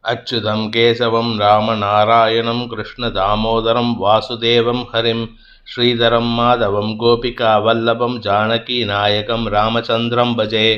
अच्युतं केशवं रामनारायणं कृष्णदामोदरं वासुदेवं हरिं श्रीधरं माधवं गोपिकावल्लभं जानकीनायकं ராமச்சந்திரம் பஜே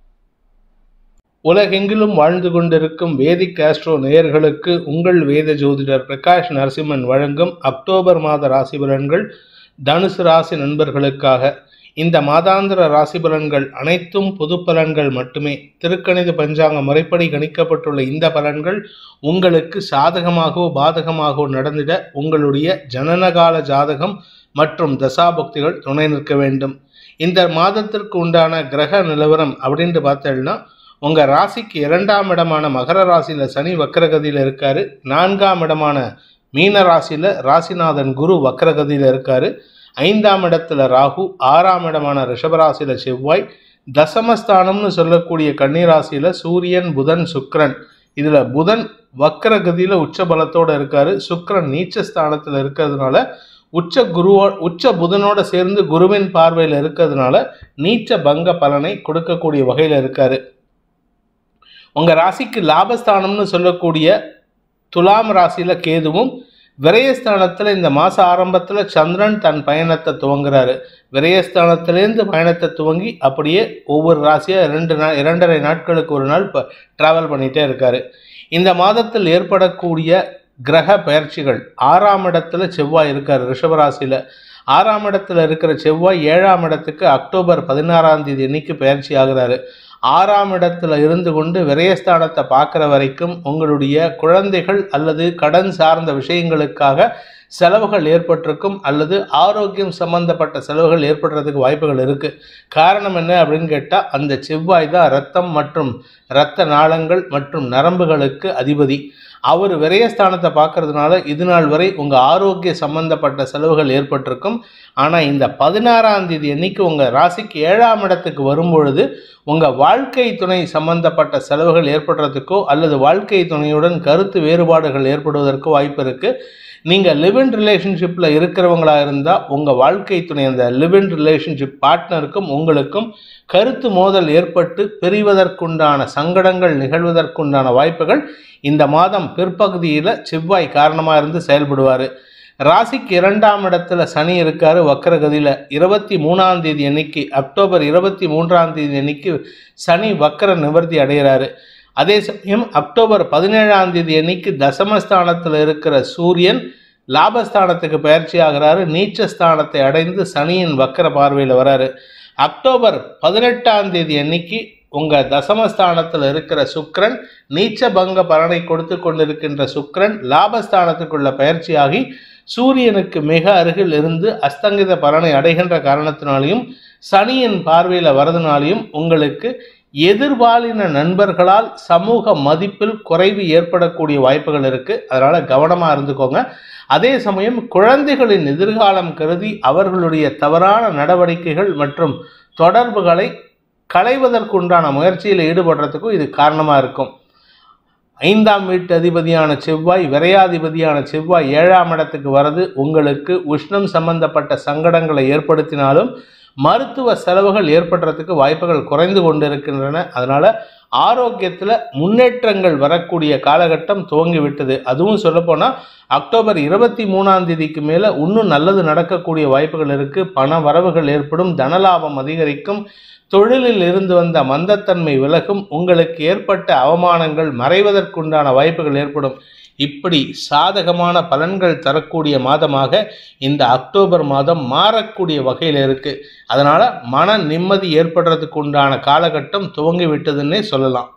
உலகெங்கிலும் வாழ்ந்து கொண்டிருக்கும் வேதிக் ஆஸ்ட்ரோ நேயர்களுக்கு உங்கள் வேத ஜோதிடர் பிரகாஷ் நரசிம்மன் வழங்கும் அக்டோபர் மாத ராசி பலன்கள் தனுசு ராசி நண்பர்களுக்காக இந்த மாதாந்திர ராசி பலன்கள் அனைத்தும் பொது பலன்கள் மட்டுமே திருக்கணித பஞ்சாங்க முறைப்படி கணிக்கப்பட்டுள்ள இந்த பலன்கள் உங்களுக்கு சாதகமாகவோ பாதகமாகவோ நடந்திட உங்களுடைய ஜனனகால ஜாதகம் மற்றும் தசாபக்திகள் துணை நிற்க வேண்டும் இந்த மாதத்திற்கு உண்டான கிரக நிலவரம் அப்படின்ட்டு பார்த்தோம்னா உங்க ராசிக்கு இரண்டாம் இடமான மகர ராசியில சனி வக்கரகதியில இருக்காரு நான்காம் இடமான மீன ராசியில ராசிநாதன் குரு வக்கரகதியில இருக்காரு ஐந்தாம் இடத்துல ராகு ஆறாம் இடமான ரிஷபராசியில செவ்வாய் தசமஸ்தானம்னு சொல்லக்கூடிய கன்னிராசியில சூரியன் புதன் சுக்கிரன் இதுல புதன் வக்கரகதியில உச்ச பலத்தோட இருக்காரு சுக்கிரன் நீச்ச ஸ்தானத்துல இருக்கிறதுனால உச்ச குருவோ உச்ச புதனோட சேர்ந்து குருவின் பார்வையில் இருக்கிறதுனால நீச்ச பங்க பலனை கொடுக்கக்கூடிய வகையில் இருக்காரு உங்க ராசிக்கு லாபஸ்தானம்னு சொல்லக்கூடிய துலாம் ராசியில கேதுவும் விரயஸ்தானத்தில் இந்த மாத ஆரம்பத்தில் சந்திரன் தன் பயணத்தை துவங்குறாரு விரயஸ்தானத்திலேருந்து பயணத்தை துவங்கி அப்படியே ஒவ்வொரு ராசியாக ரெண்டு நா இரண்டரை நாட்களுக்கு ஒரு நாள் இப்போ ட்ராவல் பண்ணிகிட்டே இருக்காரு இந்த மாதத்தில் ஏற்படக்கூடிய கிரக பயிற்சிகள் ஆறாம் இடத்துல செவ்வாய் இருக்கார் ரிஷபராசியில் ஆறாம் இடத்துல இருக்கிற செவ்வாய் ஏழாம் இடத்துக்கு அக்டோபர் பதினாறாம் தேதி அன்னைக்கு பயிற்சி ஆகிறாரு ஆறாம் இடத்துல இருந்து கொண்டு விரயஸ்தானத்தை பார்க்குற வரைக்கும் உங்களுடைய குழந்தைகள் அல்லது கடன் சார்ந்த விஷயங்களுக்காக செலவுகள் ஏற்பட்டிருக்கும் அல்லது ஆரோக்கியம் சம்பந்தப்பட்ட செலவுகள் ஏற்படுறதுக்கு வாய்ப்புகள் இருக்கு காரணம் என்ன அப்படின்னு கேட்டால் அந்த செவ்வாய் தான் ரத்தம் மற்றும் இரத்த நாளங்கள் மற்றும் நரம்புகளுக்கு அதிபதி அவர் விரயஸ்தானத்தை பார்க்கறதுனால இது நாள் வரை உங்கள் ஆரோக்கிய சம்பந்தப்பட்ட செலவுகள் ஏற்பட்டிருக்கும் ஆனால் இந்த பதினாறாம் தேதி அன்னைக்கு உங்கள் ராசிக்கு ஏழாம் இடத்துக்கு வரும்பொழுது உங்கள் வாழ்க்கை துணை சம்பந்தப்பட்ட செலவுகள் ஏற்படுறதுக்கோ அல்லது வாழ்க்கை துணையுடன் கருத்து வேறுபாடுகள் ஏற்படுவதற்கோ வாய்ப்பு இருக்குது நீங்கள் லிவ் இன் ரிலேஷன்ஷிப்பில் இருக்கிறவங்களா இருந்தால் உங்கள் வாழ்க்கை துணை அந்த லிவ் இன் ரிலேஷன்ஷிப் பார்ட்னருக்கும் உங்களுக்கும் கருத்து மோதல் ஏற்பட்டு பிரிவதற்குண்டான சங்கடங்கள் நிகழ்வதற்குண்டான வாய்ப்புகள் இந்த மாதம் பிற்பகுதியில் செவ்வாய் காரணமாக இருந்து செயல்படுவார் ராசிக்கு இரண்டாம் இடத்துல சனி இருக்காரு வக்கரகதியில் இருபத்தி மூணாம் தேதி அன்னைக்கு அக்டோபர் இருபத்தி மூன்றாம் தேதி அன்னைக்கு சனி வக்கர நிவர்த்தி அடைகிறாரு அதே சமயம் அக்டோபர் பதினேழாம் தேதி அன்னைக்கு தசமஸ்தானத்தில் இருக்கிற சூரியன் லாபஸ்தானத்துக்கு பயிற்சி ஆகிறாரு நீச்சஸ்தானத்தை அடைந்து சனியின் வக்கர பார்வையில் வராரு அக்டோபர் பதினெட்டாம் தேதி அன்னைக்கு உங்கள் தசமஸ்தானத்தில் இருக்கிற சுக்ரன் நீச்ச பங்க பலனை கொடுத்து கொண்டிருக்கின்ற சுக்ரன் லாபஸ்தானத்துக்குள்ள பயிற்சியாகி சூரியனுக்கு மிக அருகில் இருந்து அஸ்தங்கித பலனை அடைகின்ற காரணத்தினாலையும் சனியின் பார்வையில் வரதுனாலையும் உங்களுக்கு எதிர்பாலின நண்பர்களால் சமூக மதிப்பில் குறைவு ஏற்படக்கூடிய வாய்ப்புகள் இருக்கு அதனால கவனமா இருந்துக்கோங்க அதே சமயம் குழந்தைகளின் எதிர்காலம் கருதி அவர்களுடைய தவறான நடவடிக்கைகள் மற்றும் தொடர்புகளை களைவதற்குண்டான முயற்சியில் ஈடுபடுறதுக்கும் இது காரணமாக இருக்கும் ஐந்தாம் வீட்டு அதிபதியான செவ்வாய் விரையாதிபதியான செவ்வாய் ஏழாம் இடத்துக்கு வரது உங்களுக்கு உஷ்ணம் சம்பந்தப்பட்ட சங்கடங்களை ஏற்படுத்தினாலும் மருத்துவ செலவுகள் ஏற்படுறதுக்கு வாய்ப்புகள் குறைந்து கொண்டிருக்கின்றன அதனால ஆரோக்கியத்தில் முன்னேற்றங்கள் வரக்கூடிய காலகட்டம் துவங்கி விட்டது அதுவும் சொல்லப்போனால் அக்டோபர் இருபத்தி மூணாம் தேதிக்கு மேலே இன்னும் நல்லது நடக்கக்கூடிய வாய்ப்புகள் இருக்குது பண வரவுகள் ஏற்படும் தனலாபம் அதிகரிக்கும் தொழிலில் இருந்து வந்த மந்தத்தன்மை விலகும் உங்களுக்கு ஏற்பட்ட அவமானங்கள் மறைவதற்குண்டான வாய்ப்புகள் ஏற்படும் இப்படி சாதகமான பலன்கள் தரக்கூடிய மாதமாக இந்த அக்டோபர் மாதம் மாறக்கூடிய வகையில் இருக்கு அதனால மன நிம்மதி ஏற்படுறதுக்கு உண்டான காலகட்டம் துவங்கி விட்டதுன்னே சொல்லலாம்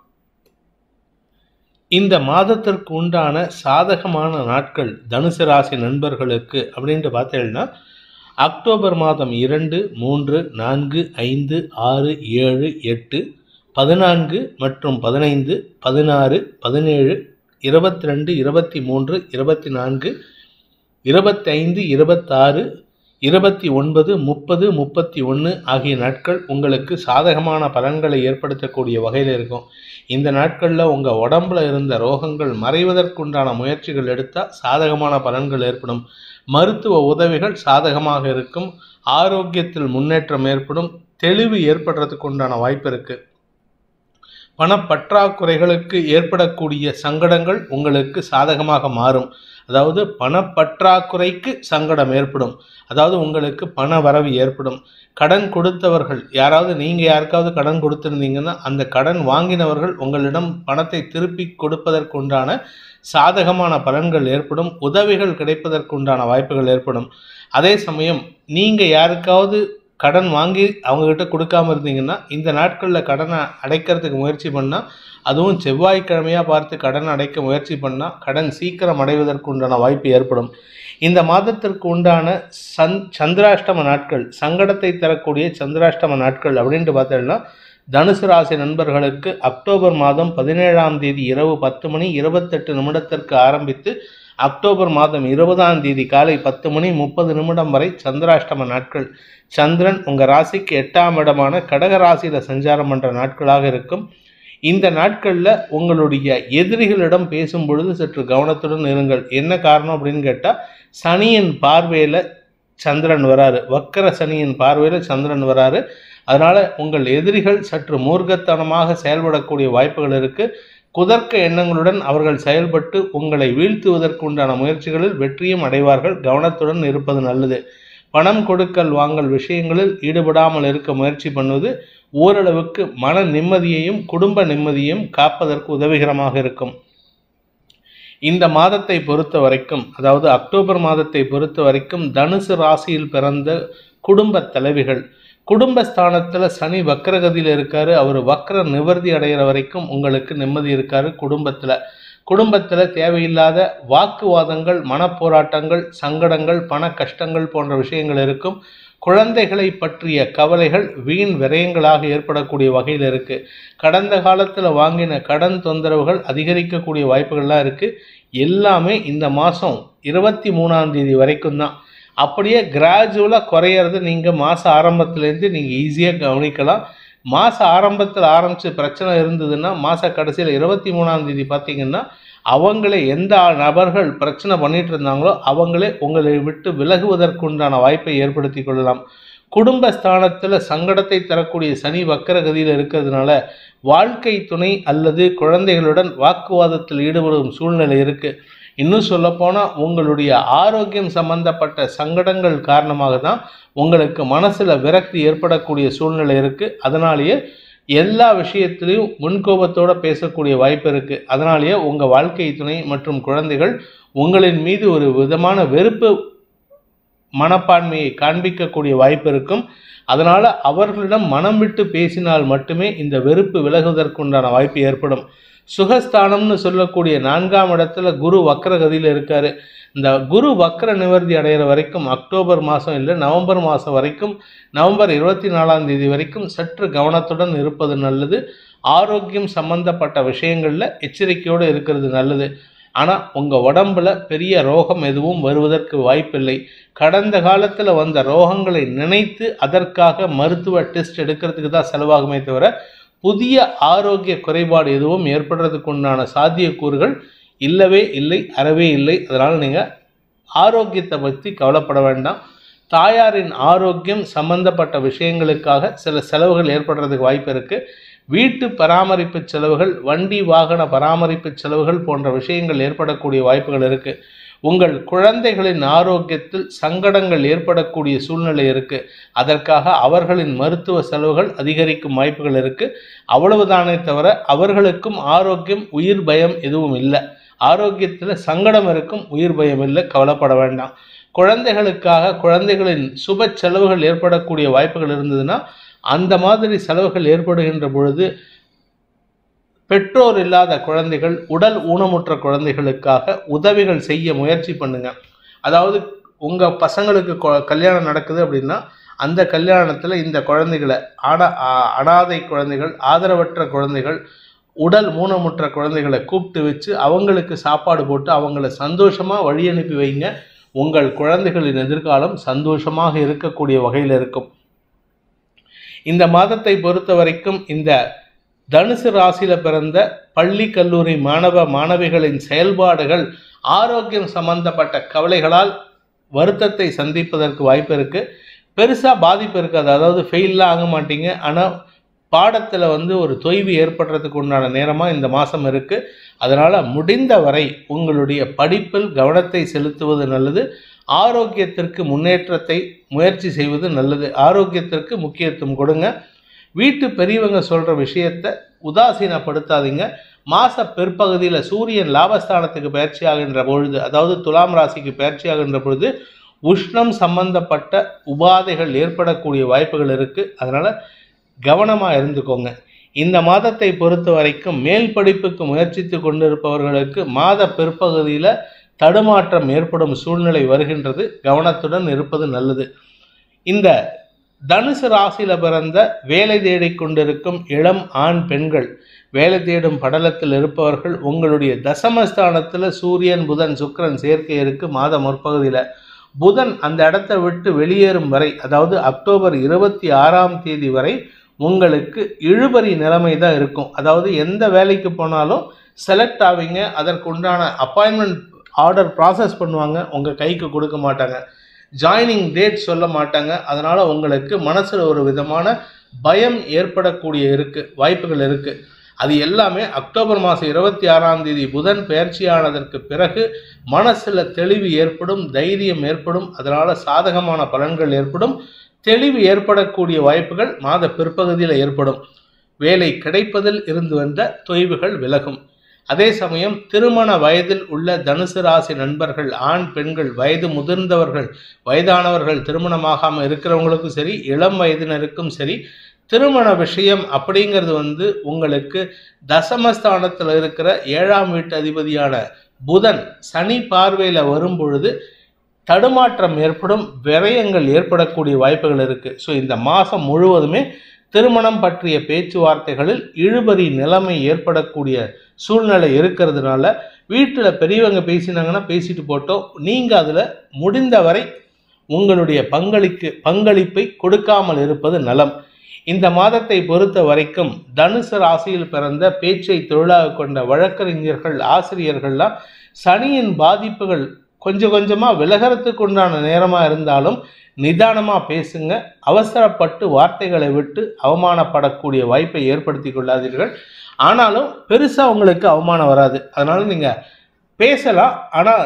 இந்த மாதத்திற்கு உண்டான சாதகமான நாட்கள் தனுசு ராசி நண்பர்களுக்கு அப்படின்ட்டு பார்த்தீங்கன்னா அக்டோபர் மாதம் இரண்டு மூன்று நான்கு ஐந்து ஆறு ஏழு எட்டு பதினான்கு மற்றும் பதினைந்து பதினாறு பதினேழு இருபத்தி ரெண்டு இருபத்தி மூன்று இருபத்தி நான்கு இருபத்தைந்து இருபத்தாறு இருபத்தி ஒன்பது முப்பது முப்பத்தி ஒன்று ஆகிய நாட்கள் உங்களுக்கு சாதகமான பலன்களை ஏற்படுத்தக்கூடிய வகையில் இருக்கும் இந்த நாட்களில் உங்கள் உடம்புல இருந்த ரோகங்கள் மறைவதற்குண்டான முயற்சிகள் எடுத்தால் சாதகமான பலன்கள் ஏற்படும் மருத்துவ உதவிகள் சாதகமாக இருக்கும் ஆரோக்கியத்தில் முன்னேற்றம் ஏற்படும் தெளிவு ஏற்படுறதுக்கு உண்டான வாய்ப்பு இருக்குது பணப்பற்றாக்குறைகளுக்கு ஏற்படக்கூடிய சங்கடங்கள் உங்களுக்கு சாதகமாக மாறும் அதாவது பணப்பற்றாக்குறைக்கு சங்கடம் ஏற்படும் அதாவது உங்களுக்கு பண வரவு ஏற்படும் கடன் கொடுத்தவர்கள் யாராவது நீங்கள் யாருக்காவது கடன் கொடுத்துருந்தீங்கன்னா அந்த கடன் வாங்கினவர்கள் உங்களிடம் பணத்தை திருப்பி கொடுப்பதற்குண்டான சாதகமான பலன்கள் ஏற்படும் உதவிகள் கிடைப்பதற்குண்டான வாய்ப்புகள் ஏற்படும் அதே சமயம் நீங்கள் யாருக்காவது கடன் வாங்கி அவங்கக்கிட்ட கொடுக்காம இருந்தீங்கன்னா இந்த நாட்களில் கடனை அடைக்கிறதுக்கு முயற்சி பண்ணால் அதுவும் செவ்வாய்க்கிழமையாக பார்த்து கடன் அடைக்க முயற்சி பண்ணால் கடன் சீக்கிரம் அடைவதற்கு உண்டான வாய்ப்பு ஏற்படும் இந்த மாதத்திற்கு உண்டான சந் சந்திராஷ்டம நாட்கள் சங்கடத்தை தரக்கூடிய சந்திராஷ்டம நாட்கள் அப்படின்ட்டு பார்த்தோம்னா தனுசு ராசி நண்பர்களுக்கு அக்டோபர் மாதம் பதினேழாம் தேதி இரவு பத்து மணி இருபத்தெட்டு நிமிடத்திற்கு ஆரம்பித்து அக்டோபர் மாதம் இருபதாம் தேதி காலை பத்து மணி முப்பது நிமிடம் வரை சந்திராஷ்டம நாட்கள் சந்திரன் உங்கள் ராசிக்கு எட்டாம் இடமான கடக ராசியில் சஞ்சாரம் பண்ணுற நாட்களாக இருக்கும் இந்த நாட்களில் உங்களுடைய எதிரிகளிடம் பேசும் பொழுது சற்று கவனத்துடன் இருங்கள் என்ன காரணம் அப்படின்னு கேட்டால் சனியின் பார்வையில் சந்திரன் வராரு வக்கர சனியின் பார்வையில் சந்திரன் வராரு அதனால் உங்கள் எதிரிகள் சற்று மூர்க்கத்தனமாக செயல்படக்கூடிய வாய்ப்புகள் இருக்குது குதர்க்க எண்ணங்களுடன் அவர்கள் செயல்பட்டு உங்களை வீழ்த்துவதற்கு உண்டான முயற்சிகளில் வெற்றியும் அடைவார்கள் கவனத்துடன் இருப்பது நல்லது பணம் கொடுக்கல் வாங்கல் விஷயங்களில் ஈடுபடாமல் இருக்க முயற்சி பண்ணுவது ஓரளவுக்கு மன நிம்மதியையும் குடும்ப நிம்மதியையும் காப்பதற்கு உதவிகரமாக இருக்கும் இந்த மாதத்தை பொறுத்த வரைக்கும் அதாவது அக்டோபர் மாதத்தை பொறுத்த வரைக்கும் தனுசு ராசியில் பிறந்த குடும்ப தலைவிகள் குடும்பஸ்தானத்தில் சனி வக்கரகதியில் இருக்காரு அவர் வக்கர நிவர்த்தி அடைகிற வரைக்கும் உங்களுக்கு நிம்மதி இருக்காரு குடும்பத்தில் குடும்பத்தில் தேவையில்லாத வாக்குவாதங்கள் மனப்போராட்டங்கள் சங்கடங்கள் பண கஷ்டங்கள் போன்ற விஷயங்கள் இருக்கும் குழந்தைகளை பற்றிய கவலைகள் வீண் விரயங்களாக ஏற்படக்கூடிய வகையில் இருக்கு கடந்த காலத்தில் வாங்கின கடன் தொந்தரவுகள் அதிகரிக்கக்கூடிய வாய்ப்புகள்லாம் இருக்கு எல்லாமே இந்த மாதம் இருபத்தி மூணாம் தேதி வரைக்கும் தான் அப்படியே கிராஜுவலாக குறையிறது நீங்கள் மாத ஆரம்பத்துலேருந்து நீங்கள் ஈஸியாக கவனிக்கலாம் மாத ஆரம்பத்தில் ஆரம்பித்து பிரச்சனை இருந்ததுன்னா மாத கடைசியில் இருபத்தி மூணாம் தேதி பார்த்தீங்கன்னா அவங்களே எந்த நபர்கள் பிரச்சனை பண்ணிட்டு இருந்தாங்களோ அவங்களே உங்களை விட்டு விலகுவதற்குண்டான வாய்ப்பை ஏற்படுத்தி கொள்ளலாம் குடும்பஸ்தானத்தில் சங்கடத்தை தரக்கூடிய சனி வக்கரகதியில் இருக்கிறதுனால வாழ்க்கை துணை அல்லது குழந்தைகளுடன் வாக்குவாதத்தில் ஈடுபடும் சூழ்நிலை இருக்குது இன்னும் சொல்லப்போனால் உங்களுடைய ஆரோக்கியம் சம்பந்தப்பட்ட சங்கடங்கள் காரணமாக தான் உங்களுக்கு மனசில் விரக்தி ஏற்படக்கூடிய சூழ்நிலை இருக்குது அதனாலேயே எல்லா விஷயத்திலையும் முன்கோபத்தோடு பேசக்கூடிய வாய்ப்பு இருக்குது அதனாலேயே உங்கள் வாழ்க்கை துணை மற்றும் குழந்தைகள் உங்களின் மீது ஒரு விதமான வெறுப்பு மனப்பான்மையை காண்பிக்கக்கூடிய வாய்ப்பு இருக்கும் அதனால் அவர்களிடம் மனம் விட்டு பேசினால் மட்டுமே இந்த வெறுப்பு விலகுவதற்குண்டான வாய்ப்பு ஏற்படும் சுகஸ்தானம்னு சொல்லக்கூடிய நான்காம் இடத்துல குரு வக்கரகதியில் இருக்காரு இந்த குரு வக்கர நிவர்த்தி அடைகிற வரைக்கும் அக்டோபர் மாதம் இல்லை நவம்பர் மாதம் வரைக்கும் நவம்பர் இருபத்தி நாலாம் தேதி வரைக்கும் சற்று கவனத்துடன் இருப்பது நல்லது ஆரோக்கியம் சம்பந்தப்பட்ட விஷயங்களில் எச்சரிக்கையோடு இருக்கிறது நல்லது ஆனால் உங்கள் உடம்புல பெரிய ரோகம் எதுவும் வருவதற்கு வாய்ப்பில்லை கடந்த காலத்தில் வந்த ரோகங்களை நினைத்து அதற்காக மருத்துவ டெஸ்ட் எடுக்கிறதுக்கு தான் செலவாகுமே தவிர புதிய ஆரோக்கிய குறைபாடு எதுவும் ஏற்படுறதுக்கு உண்டான சாத்தியக்கூறுகள் இல்லவே இல்லை அறவே இல்லை அதனால் நீங்கள் ஆரோக்கியத்தை பற்றி கவலைப்பட வேண்டாம் தாயாரின் ஆரோக்கியம் சம்பந்தப்பட்ட விஷயங்களுக்காக சில செலவுகள் ஏற்படுறதுக்கு வாய்ப்பு இருக்குது வீட்டு பராமரிப்பு செலவுகள் வண்டி வாகன பராமரிப்பு செலவுகள் போன்ற விஷயங்கள் ஏற்படக்கூடிய வாய்ப்புகள் இருக்குது உங்கள் குழந்தைகளின் ஆரோக்கியத்தில் சங்கடங்கள் ஏற்படக்கூடிய சூழ்நிலை இருக்குது அதற்காக அவர்களின் மருத்துவ செலவுகள் அதிகரிக்கும் வாய்ப்புகள் இருக்குது அவ்வளவுதானே தவிர அவர்களுக்கும் ஆரோக்கியம் உயிர் பயம் எதுவும் இல்லை ஆரோக்கியத்தில் சங்கடம் இருக்கும் உயிர் பயம் இல்லை கவலைப்பட வேண்டாம் குழந்தைகளுக்காக குழந்தைகளின் சுப செலவுகள் ஏற்படக்கூடிய வாய்ப்புகள் இருந்ததுன்னா அந்த மாதிரி செலவுகள் ஏற்படுகின்ற பொழுது பெற்றோர் இல்லாத குழந்தைகள் உடல் ஊனமுற்ற குழந்தைகளுக்காக உதவிகள் செய்ய முயற்சி பண்ணுங்க அதாவது உங்கள் பசங்களுக்கு கொ- கல்யாணம் நடக்குது அப்படின்னா அந்த கல்யாணத்தில் இந்த குழந்தைகளை அனா ஆ- அனாதை குழந்தைகள் ஆதரவற்ற குழந்தைகள் உடல் ஊனமுற்ற குழந்தைகளை கூப்பிட்டு வச்சு அவங்களுக்கு சாப்பாடு போட்டு அவங்கள சந்தோஷமாக வழி அனுப்பி வைங்க உங்கள் குழந்தைகளின் எதிர்காலம் சந்தோஷமாக இருக்கக்கூடிய வகையில் இருக்கும் இந்த மாதத்தை பொறுத்த வரைக்கும் இந்த தனுசு ராசியில பிறந்த பள்ளி கல்லூரி மாணவ மாணவிகளின் செயல்பாடுகள் ஆரோக்கியம் சம்பந்தப்பட்ட கவலைகளால் வருத்தத்தை சந்திப்பதற்கு வாய்ப்பு இருக்கு பெருசா பாதிப்பு இருக்காது அதாவது ஃபெயில்லாம் ஆக மாட்டீங்க ஆனால் பாடத்தில் வந்து ஒரு தொய்வு ஏற்படுறதுக்கு உண்டான நேரமாக இந்த மாதம் இருக்குது அதனால் முடிந்த வரை உங்களுடைய படிப்பில் கவனத்தை செலுத்துவது நல்லது ஆரோக்கியத்திற்கு முன்னேற்றத்தை முயற்சி செய்வது நல்லது ஆரோக்கியத்திற்கு முக்கியத்துவம் கொடுங்க வீட்டு பெரியவங்க சொல்கிற விஷயத்தை உதாசீனப்படுத்தாதீங்க மாச பிற்பகுதியில் சூரியன் லாபஸ்தானத்துக்கு பயிற்சி ஆகின்ற பொழுது அதாவது துலாம் ராசிக்கு பயிற்சி ஆகின்ற பொழுது உஷ்ணம் சம்பந்தப்பட்ட உபாதைகள் ஏற்படக்கூடிய வாய்ப்புகள் இருக்குது அதனால் கவனமாக இருந்துக்கோங்க இந்த மாதத்தை பொறுத்த வரைக்கும் மேல் படிப்புக்கு முயற்சித்து கொண்டிருப்பவர்களுக்கு மாத பிற்பகுதியில் தடுமாற்றம் ஏற்படும் சூழ்நிலை வருகின்றது கவனத்துடன் இருப்பது நல்லது இந்த தனுசு ராசியில் பிறந்த வேலை தேடிக் கொண்டிருக்கும் இளம் ஆண் பெண்கள் வேலை தேடும் படலத்தில் இருப்பவர்கள் உங்களுடைய தசமஸ்தானத்தில் சூரியன் புதன் சுக்கிரன் சேர்க்கை இருக்கு மாத முற்பகுதியில் புதன் அந்த இடத்தை விட்டு வெளியேறும் வரை அதாவது அக்டோபர் இருபத்தி ஆறாம் தேதி வரை உங்களுக்கு இழுபறி நிலைமை தான் இருக்கும் அதாவது எந்த வேலைக்கு போனாலும் செலக்ட் ஆவீங்க அதற்கு உண்டான அப்பாயின்மெண்ட் ஆர்டர் ப்ராசஸ் பண்ணுவாங்க உங்கள் கைக்கு கொடுக்க மாட்டாங்க ஜாயினிங் டேட் சொல்ல மாட்டாங்க அதனால் உங்களுக்கு மனசில் ஒரு விதமான பயம் ஏற்படக்கூடிய இருக்கு வாய்ப்புகள் இருக்குது அது எல்லாமே அக்டோபர் மாதம் இருபத்தி ஆறாம் தேதி புதன் பயிற்சியானதற்கு பிறகு மனசில் தெளிவு ஏற்படும் தைரியம் ஏற்படும் அதனால் சாதகமான பலன்கள் ஏற்படும் தெளிவு ஏற்படக்கூடிய வாய்ப்புகள் மாத பிற்பகுதியில் ஏற்படும் வேலை கிடைப்பதில் இருந்து வந்த தொய்வுகள் விலகும் அதே சமயம் திருமண வயதில் உள்ள தனுசு ராசி நண்பர்கள் ஆண் பெண்கள் வயது முதிர்ந்தவர்கள் வயதானவர்கள் திருமணமாகாமல் இருக்கிறவங்களுக்கும் சரி இளம் வயதினருக்கும் சரி திருமண விஷயம் அப்படிங்கிறது வந்து உங்களுக்கு தசமஸ்தானத்தில் இருக்கிற ஏழாம் வீட்டு அதிபதியான புதன் சனி பார்வையில் வரும் பொழுது தடுமாற்றம் ஏற்படும் விரயங்கள் ஏற்படக்கூடிய வாய்ப்புகள் இருக்குது ஸோ இந்த மாதம் முழுவதுமே திருமணம் பற்றிய பேச்சுவார்த்தைகளில் இழுபறி நிலைமை ஏற்படக்கூடிய சூழ்நிலை இருக்கிறதுனால வீட்டில் பெரியவங்க பேசினாங்கன்னா பேசிட்டு போட்டோம் நீங்கள் அதில் முடிந்தவரை உங்களுடைய பங்களிக்கு பங்களிப்பை கொடுக்காமல் இருப்பது நலம் இந்த மாதத்தை பொறுத்த வரைக்கும் தனுசு ராசியில் பிறந்த பேச்சை தொழிலாக கொண்ட வழக்கறிஞர்கள் ஆசிரியர்கள்லாம் சனியின் பாதிப்புகள் கொஞ்சம் கொஞ்சமாக விலகிறதுக்கு உண்டான நேரமாக இருந்தாலும் நிதானமாக பேசுங்க அவசரப்பட்டு வார்த்தைகளை விட்டு அவமானப்படக்கூடிய வாய்ப்பை ஏற்படுத்தி கொள்ளாதீர்கள் ஆனாலும் பெருசாக உங்களுக்கு அவமானம் வராது அதனால் நீங்கள் பேசலாம் ஆனால்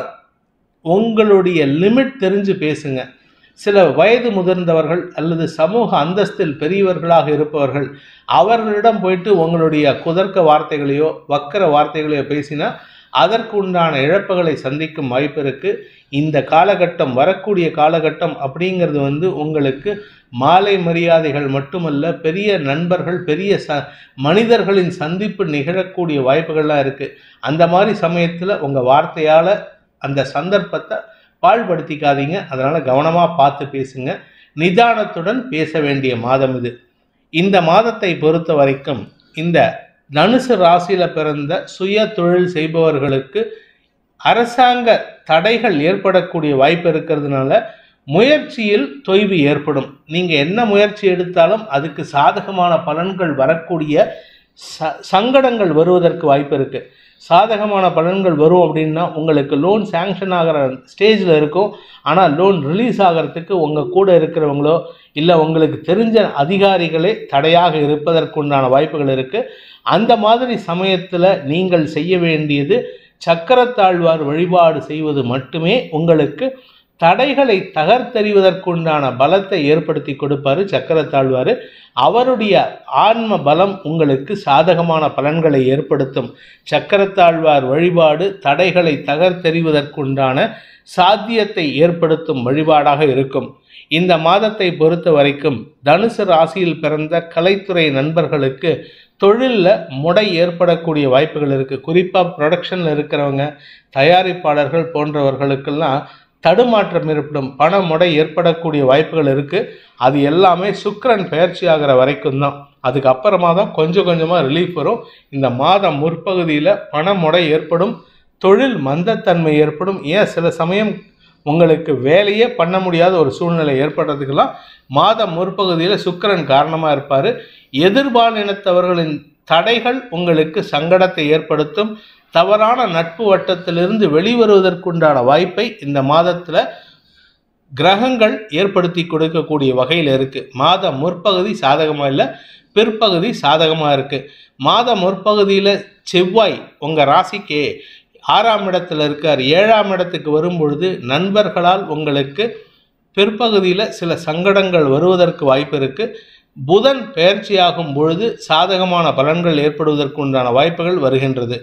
உங்களுடைய லிமிட் தெரிஞ்சு பேசுங்க சில வயது முதிர்ந்தவர்கள் அல்லது சமூக அந்தஸ்தில் பெரியவர்களாக இருப்பவர்கள் அவர்களிடம் போயிட்டு உங்களுடைய குதர்க்க வார்த்தைகளையோ வக்கர வார்த்தைகளையோ பேசினா அதற்கு உண்டான இழப்புகளை சந்திக்கும் வாய்ப்பு இருக்கு இந்த காலகட்டம் வரக்கூடிய காலகட்டம் அப்படிங்கிறது வந்து உங்களுக்கு மாலை மரியாதைகள் மட்டுமல்ல பெரிய நண்பர்கள் பெரிய ச மனிதர்களின் சந்திப்பு நிகழக்கூடிய வாய்ப்புகள்லாம் இருக்கு அந்த மாதிரி சமயத்தில் உங்கள் வார்த்தையால் அந்த சந்தர்ப்பத்தை பாழ்படுத்திக்காதீங்க அதனால் கவனமாக பார்த்து பேசுங்க நிதானத்துடன் பேச வேண்டிய மாதம் இது இந்த மாதத்தை பொறுத்த வரைக்கும் இந்த தனுசு ராசியில் பிறந்த சுய தொழில் செய்பவர்களுக்கு அரசாங்க தடைகள் ஏற்படக்கூடிய வாய்ப்பு இருக்கிறதுனால முயற்சியில் தொய்வு ஏற்படும் நீங்கள் என்ன முயற்சி எடுத்தாலும் அதுக்கு சாதகமான பலன்கள் வரக்கூடிய ச சங்கடங்கள் வருவதற்கு வாய்ப்பு இருக்குது சாதகமான பலன்கள் வரும் அப்படின்னா உங்களுக்கு லோன் சேங்ஷன் ஆகிற ஸ்டேஜில் இருக்கும் ஆனால் லோன் ரிலீஸ் ஆகிறதுக்கு உங்கள் கூட இருக்கிறவங்களோ இல்லை உங்களுக்கு தெரிஞ்ச அதிகாரிகளே தடையாக இருப்பதற்குண்டான வாய்ப்புகள் இருக்குது அந்த மாதிரி சமயத்தில் நீங்கள் செய்ய வேண்டியது சக்கரத்தாழ்வார் வழிபாடு செய்வது மட்டுமே உங்களுக்கு தடைகளை தகர்த்தெறிவதற்குண்டான பலத்தை ஏற்படுத்தி கொடுப்பாரு சக்கரத்தாழ்வார் அவருடைய ஆன்ம பலம் உங்களுக்கு சாதகமான பலன்களை ஏற்படுத்தும் சக்கரத்தாழ்வார் வழிபாடு தடைகளை தகர்த்தெறிவதற்குண்டான சாத்தியத்தை ஏற்படுத்தும் வழிபாடாக இருக்கும் இந்த மாதத்தை பொறுத்த வரைக்கும் தனுசு ராசியில் பிறந்த கலைத்துறை நண்பர்களுக்கு தொழிலில் முடை ஏற்படக்கூடிய வாய்ப்புகள் இருக்குது குறிப்பாக ப்ரொடக்ஷனில் இருக்கிறவங்க தயாரிப்பாளர்கள் போன்றவர்களுக்கெல்லாம் தடுமாற்றம் ஏற்படும் பண முடை ஏற்படக்கூடிய வாய்ப்புகள் இருக்குது அது எல்லாமே சுக்கிரன் பயிற்சி ஆகிற வரைக்கும் தான் அதுக்கப்புறமா தான் கொஞ்சம் கொஞ்சமாக ரிலீஃப் வரும் இந்த மாதம் முற்பகுதியில் பண முடை ஏற்படும் தொழில் மந்தத்தன்மை ஏற்படும் ஏன் சில சமயம் உங்களுக்கு வேலையே பண்ண முடியாத ஒரு சூழ்நிலை ஏற்படுறதுக்கெல்லாம் மாதம் முற்பகுதியில் சுக்கிரன் காரணமாக இருப்பார் எதிர்பாலினத்தவர்களின் தடைகள் உங்களுக்கு சங்கடத்தை ஏற்படுத்தும் தவறான நட்பு வட்டத்திலிருந்து வெளிவருவதற்குண்டான வாய்ப்பை இந்த மாதத்தில் கிரகங்கள் ஏற்படுத்தி கொடுக்கக்கூடிய வகையில் இருக்கு மாத முற்பகுதி சாதகமாக இல்லை பிற்பகுதி சாதகமாக இருக்கு மாத முற்பகுதியில் செவ்வாய் உங்கள் ராசிக்கு ஆறாம் இடத்துல இருக்கார் ஏழாம் இடத்துக்கு வரும்பொழுது நண்பர்களால் உங்களுக்கு பிற்பகுதியில் சில சங்கடங்கள் வருவதற்கு வாய்ப்பு இருக்கு புதன் பெயர்ச்சியாகும் பொழுது சாதகமான பலன்கள் ஏற்படுவதற்கு உண்டான வாய்ப்புகள் வருகின்றது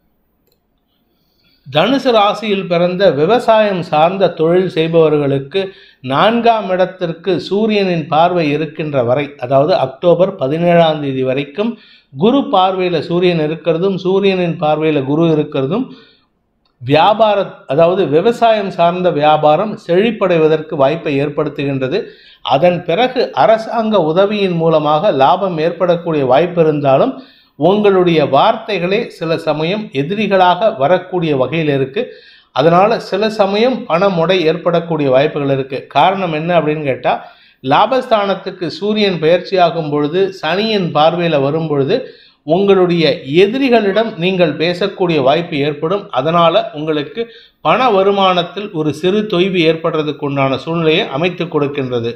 தனுசு ராசியில் பிறந்த விவசாயம் சார்ந்த தொழில் செய்பவர்களுக்கு நான்காம் இடத்திற்கு சூரியனின் பார்வை இருக்கின்ற வரை அதாவது அக்டோபர் பதினேழாம் தேதி வரைக்கும் குரு பார்வையில் சூரியன் இருக்கிறதும் சூரியனின் பார்வையில் குரு இருக்கிறதும் வியாபார அதாவது விவசாயம் சார்ந்த வியாபாரம் செழிப்படைவதற்கு வாய்ப்பை ஏற்படுத்துகின்றது அதன் பிறகு அரசாங்க உதவியின் மூலமாக லாபம் ஏற்படக்கூடிய வாய்ப்பு இருந்தாலும் உங்களுடைய வார்த்தைகளே சில சமயம் எதிரிகளாக வரக்கூடிய வகையில் இருக்கு அதனால சில சமயம் பண முடை ஏற்படக்கூடிய வாய்ப்புகள் இருக்கு காரணம் என்ன அப்படின்னு கேட்டால் லாபஸ்தானத்துக்கு சூரியன் பயிற்சியாகும் பொழுது சனியின் பார்வையில் வரும் பொழுது உங்களுடைய எதிரிகளிடம் நீங்கள் பேசக்கூடிய வாய்ப்பு ஏற்படும் அதனால உங்களுக்கு பண வருமானத்தில் ஒரு சிறு தொய்வு ஏற்படுறதுக்கு உண்டான சூழ்நிலையை அமைத்து கொடுக்கின்றது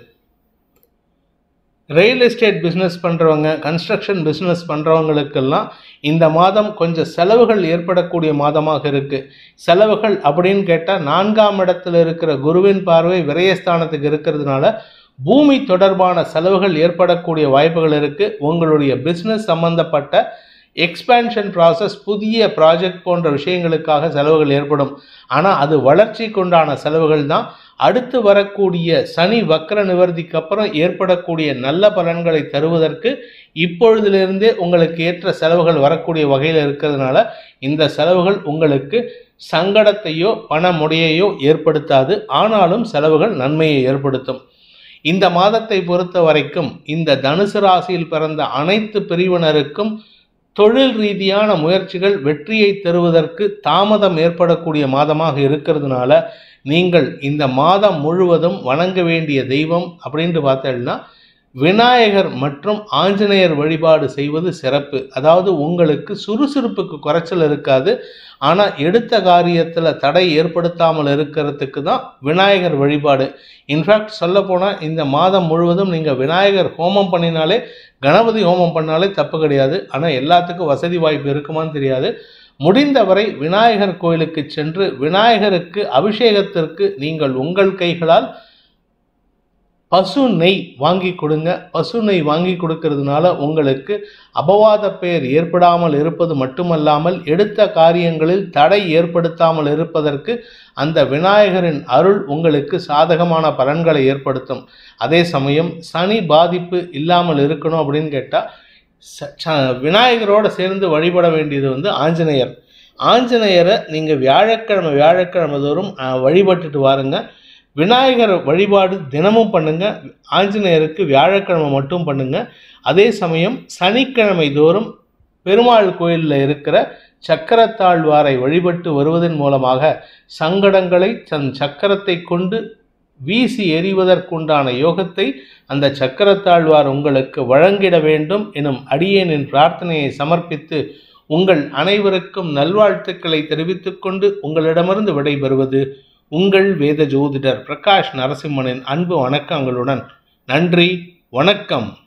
ரியல் எஸ்டேட் பிஸ்னஸ் பண்ணுறவங்க கன்ஸ்ட்ரக்ஷன் பிஸ்னஸ் பண்ணுறவங்களுக்கெல்லாம் இந்த மாதம் கொஞ்சம் செலவுகள் ஏற்படக்கூடிய மாதமாக இருக்குது செலவுகள் அப்படின்னு கேட்டால் நான்காம் இடத்துல இருக்கிற குருவின் பார்வை விரயஸ்தானத்துக்கு இருக்கிறதுனால பூமி தொடர்பான செலவுகள் ஏற்படக்கூடிய வாய்ப்புகள் இருக்குது உங்களுடைய பிஸ்னஸ் சம்பந்தப்பட்ட எக்ஸ்பேன்ஷன் ப்ராசஸ் புதிய ப்ராஜெக்ட் போன்ற விஷயங்களுக்காக செலவுகள் ஏற்படும் ஆனால் அது வளர்ச்சிக்குண்டான செலவுகள் தான் அடுத்து வரக்கூடிய சனி வக்கர நிவர்த்திக்கு அப்புறம் ஏற்படக்கூடிய நல்ல பலன்களை தருவதற்கு இப்பொழுதிலிருந்தே உங்களுக்கு ஏற்ற செலவுகள் வரக்கூடிய வகையில் இருக்கிறதுனால இந்த செலவுகள் உங்களுக்கு சங்கடத்தையோ பண முடையையோ ஏற்படுத்தாது ஆனாலும் செலவுகள் நன்மையை ஏற்படுத்தும் இந்த மாதத்தை பொறுத்த வரைக்கும் இந்த தனுசு ராசியில் பிறந்த அனைத்து பிரிவினருக்கும் தொழில் ரீதியான முயற்சிகள் வெற்றியை தருவதற்கு தாமதம் ஏற்படக்கூடிய மாதமாக இருக்கிறதுனால நீங்கள் இந்த மாதம் முழுவதும் வணங்க வேண்டிய தெய்வம் அப்படின்ட்டு பார்த்தீங்கன்னா விநாயகர் மற்றும் ஆஞ்சநேயர் வழிபாடு செய்வது சிறப்பு அதாவது உங்களுக்கு சுறுசுறுப்புக்கு குறைச்சல் இருக்காது ஆனால் எடுத்த காரியத்தில் தடை ஏற்படுத்தாமல் இருக்கிறதுக்கு தான் விநாயகர் வழிபாடு இன்ஃபேக்ட் சொல்லப்போனால் இந்த மாதம் முழுவதும் நீங்கள் விநாயகர் ஹோமம் பண்ணினாலே கணபதி ஹோமம் பண்ணாலே தப்பு கிடையாது ஆனால் எல்லாத்துக்கும் வசதி வாய்ப்பு இருக்குமான்னு தெரியாது முடிந்தவரை விநாயகர் கோயிலுக்கு சென்று விநாயகருக்கு அபிஷேகத்திற்கு நீங்கள் உங்கள் கைகளால் பசு நெய் வாங்கி கொடுங்க பசு நெய் வாங்கி கொடுக்கறதுனால உங்களுக்கு அபவாத பெயர் ஏற்படாமல் இருப்பது மட்டுமல்லாமல் எடுத்த காரியங்களில் தடை ஏற்படுத்தாமல் இருப்பதற்கு அந்த விநாயகரின் அருள் உங்களுக்கு சாதகமான பலன்களை ஏற்படுத்தும் அதே சமயம் சனி பாதிப்பு இல்லாமல் இருக்கணும் அப்படின்னு கேட்டால் ச- ச- விநாயகரோட சேர்ந்து வழிபட வேண்டியது வந்து ஆஞ்சநேயர் ஆஞ்சநேயரை நீங்கள் வியாழக்கிழமை வியாழக்கிழமை தோறும் அஹ், வழிபட்டுட்டு வாருங்க விநாயகர் வழிபாடு தினமும் பண்ணுங்க ஆஞ்சநேயருக்கு வியாழக்கிழமை மட்டும் பண்ணுங்க அதே சமயம் சனிக்கிழமை தோறும் பெருமாள் கோயிலில் இருக்கிற சக்கரத்தாழ்வாரை வழிபட்டு வருவதன் மூலமாக சங்கடங்களை தன் சக்கரத்தை கொண்டு வீசி எறிவதற்குண்டான யோகத்தை அந்த சக்கரத்தாழ்வார் உங்களுக்கு வழங்கிட வேண்டும் எனும் அடியேனின் பிரார்த்தனையை சமர்ப்பித்து உங்கள் அனைவருக்கும் நல்வாழ்த்துக்களை தெரிவித்துக்கொண்டு உங்களிடமிருந்து விடைபெறுவது உங்கள் வேத ஜோதிடர் பிரகாஷ் நரசிம்மனின் அன்பு வணக்கங்களுடன் நன்றி வணக்கம்